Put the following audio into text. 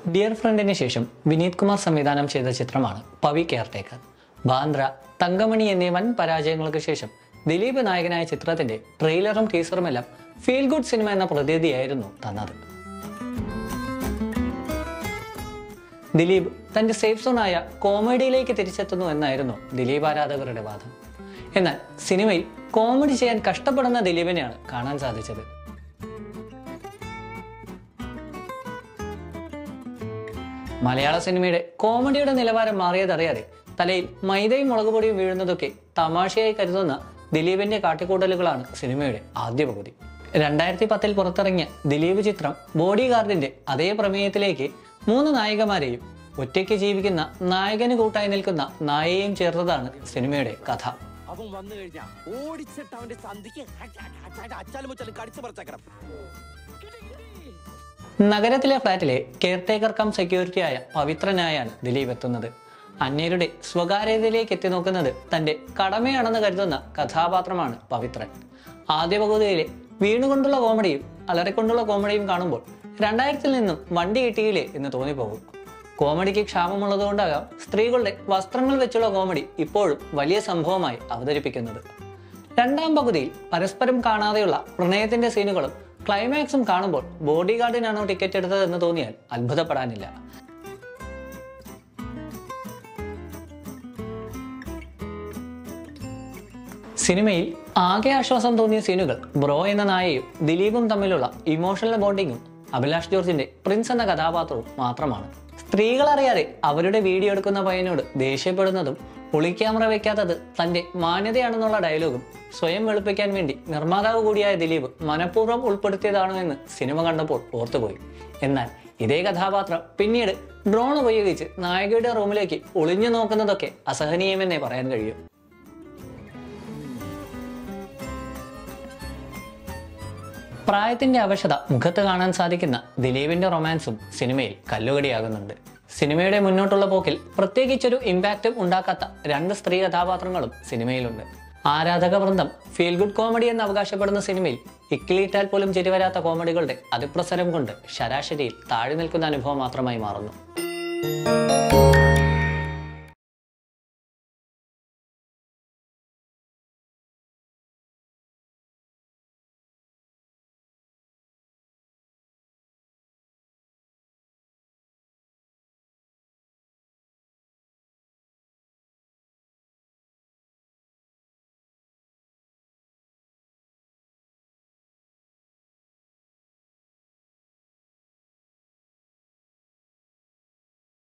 dear ഫ്രണ്ടിന് ശേഷം വിനീത് കുമാർ സംവിധാനം ചെയ്ത ചിത്രമാണ് പവി കെയർടേക്കർ ബാന്ദ്ര തങ്കമണി എന്നീ വൻ പരാജയങ്ങൾക്ക് ശേഷം ദിലീപ് നായകനായ ചിത്രത്തിന്റെ ട്രെയിലറും ടീസറുമെല്ലാം ഫീൽ ഗുഡ് സിനിമ എന്ന പ്രതീതിയായിരുന്നു തന്നത് ദിലീപ് തന്റെ സേഫ് സോണായ കോമഡിയിലേക്ക് തിരിച്ചെത്തുന്നു എന്നായിരുന്നു ദിലീപ് ആരാധകരുടെ വാദം എന്നാൽ സിനിമയിൽ കോമഡി ചെയ്യാൻ കഷ്ടപ്പെടുന്ന ദിലീപിനെയാണ് കാണാൻ സാധിച്ചത് മലയാള സിനിമയുടെ കോമഡിയുടെ നിലവാരം മാറിയതറിയാതെ തലയിൽ മൈദയും മുളക് പൊടിയും വീഴുന്നതൊക്കെ തമാശയായി കരുതുന്ന ദിലീപിന്റെ കാട്ടിക്കൂട്ടലുകളാണ് സിനിമയുടെ ആദ്യ പകുതി രണ്ടായിരത്തി പത്തിൽ പുറത്തിറങ്ങിയ ദിലീപ് ചിത്രം ബോഡി ഗാർഡിന്റെ അതേ പ്രമേയത്തിലേക്ക് മൂന്ന് നായികമാരെയും ഒറ്റയ്ക്ക് ജീവിക്കുന്ന നായകന് കൂട്ടായി നിൽക്കുന്ന നായയെയും ചേർത്തതാണ് സിനിമയുടെ കഥ അവൻ വന്നു കഴിഞ്ഞാ ഓടിച്ചിട്ട് അവന്റെ സന്ധിക്ക് അച്ചാലും മുച്ചാലും കടിച്ചു പറിച്ചേക്കണം നഗരത്തിലെ ഫ്ളാറ്റിലെ കെയർടേക്കർ കം സെക്യൂരിറ്റി ആയ പവിത്രനായാണ് ദിലീപ് എത്തുന്നത് അന്യരുടെ സ്വകാര്യതയിലേക്ക് എത്തി നോക്കുന്നത് തന്റെ കടമയാണെന്ന് കരുതുന്ന കഥാപാത്രമാണ് പവിത്രൻ ആദ്യ പകുതിയിലെ വീണുകൊണ്ടുള്ള കോമഡിയും അലറിക്കൊണ്ടുള്ള കോമഡിയും കാണുമ്പോൾ രണ്ടായിരത്തിൽ നിന്നും വണ്ടി കിട്ടിയില്ലേ എന്ന് തോന്നിപ്പോകും കോമഡിക്ക് ക്ഷാമമുള്ളതുകൊണ്ടാകാം സ്ത്രീകളുടെ വസ്ത്രങ്ങൾ വെച്ചുള്ള കോമഡി ഇപ്പോഴും വലിയ സംഭവമായി അവതരിപ്പിക്കുന്നത് രണ്ടാം പകുതിയിൽ പരസ്പരം കാണാതെയുള്ള പ്രണയത്തിന്റെ സീനുകളും ക്ലൈമാക്സും കാണുമ്പോൾ ബോഡി ഗാർഡിനാണോ ടിക്കറ്റ് എടുത്തതെന്ന് തോന്നിയാൽ അത്ഭുതപ്പെടാനില്ല സിനിമയിൽ ആകെ ആശ്വാസം തോന്നിയ സീനുകൾ ബ്രോ എന്ന നായയും ദിലീപും തമ്മിലുള്ള ഇമോഷണൽ ബോണ്ടിങ്ങും അഭിലാഷ് ജോർജിന്റെ പ്രിൻസ് എന്ന കഥാപാത്രവും മാത്രമാണ് സ്ത്രീകൾ അറിയാതെ അവരുടെ വീഡിയോ എടുക്കുന്ന പയ്യനോട് ദേഷ്യപ്പെടുന്നതും ഒളിക്യാമറ വെക്കാത്തത് തന്റെ മാന്യതയാണെന്നുള്ള ഡയലോഗും സ്വയം വെളുപ്പിക്കാൻ വേണ്ടി നിർമ്മാതാവ് കൂടിയായ ദിലീപ് മനഃപൂർവ്വം ഉൾപ്പെടുത്തിയതാണോ എന്ന് സിനിമ കണ്ടപ്പോൾ ഓർത്തുപോയി എന്നാൽ ഇതേ കഥാപാത്രം പിന്നീട് ഡ്രോൺ ഉപയോഗിച്ച് നായികയുടെ റൂമിലേക്ക് ഒളിഞ്ഞു നോക്കുന്നതൊക്കെ അസഹനീയമെന്നേ പറയാൻ കഴിയും പ്രായത്തിന്റെ അവശത മുഖത്ത് കാണാൻ സാധിക്കുന്ന ദിലീപിന്റെ റൊമാൻസും സിനിമയിൽ കല്ലുകടിയാകുന്നുണ്ട് സിനിമയുടെ മുന്നോട്ടുള്ള പോക്കിൽ പ്രത്യേകിച്ചൊരു ഇമ്പാക്റ്റും ഉണ്ടാക്കാത്ത രണ്ട് സ്ത്രീ കഥാപാത്രങ്ങളും സിനിമയിലുണ്ട് ആരാധക വൃന്ദം ഫീൽ ഗുഡ് കോമഡി എന്ന് അവകാശപ്പെടുന്ന സിനിമയിൽ ഇക്കിളിയിട്ടാൽ പോലും ചിരിവരാത്ത കോമഡികളുടെ അതിപ്രസരം കൊണ്ട് ശരാശരിയിൽ താഴെ നിൽക്കുന്ന അനുഭവം മാത്രമായി മാറുന്നു